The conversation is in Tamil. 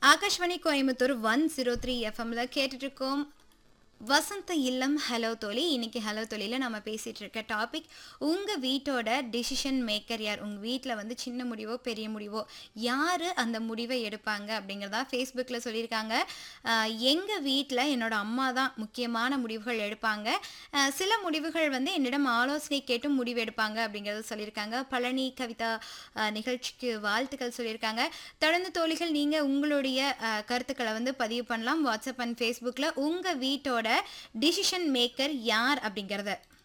Akashvani Coimbatore one zero three எஃப்எம்ல கேட்டுட்டு இருக்கோம் வசந்த இல்லம் ஹலோ தோழி இன்னைக்கு ஹலோ தோழியில் நம்ம பேசிகிட்டு இருக்க டாபிக் உங்கள் வீட்டோட டிசிஷன் மேக்கர் யார் உங்கள் வீட்டில் வந்து சின்ன முடிவோ பெரிய முடிவோ யார் அந்த முடிவை எடுப்பாங்க அப்படிங்கிறதா ஃபேஸ்புக்கில் சொல்லியிருக்காங்க எங்கள் வீட்டில் என்னோட அம்மா தான் முக்கியமான முடிவுகள் எடுப்பாங்க அஹ் சில முடிவுகள் வந்து என்னிடம் ஆலோசனை கேட்டும் முடிவு எடுப்பாங்க அப்படிங்கிறத சொல்லியிருக்காங்க பழனி கவிதா அஹ், நிகழ்ச்சிக்கு வாழ்த்துக்கள் சொல்லியிருக்காங்க தொடர்ந்து தோழிகள் நீங்கள் உங்களுடைய அஹ், கருத்துக்களை வந்து பதிவு பண்ணலாம் வாட்ஸ்அப் அண்ட் ஃபேஸ்புக்கில் உங்கள் வீட்டோட டிசிஷன் மேக்கர் யார் அப்படிங்கிறத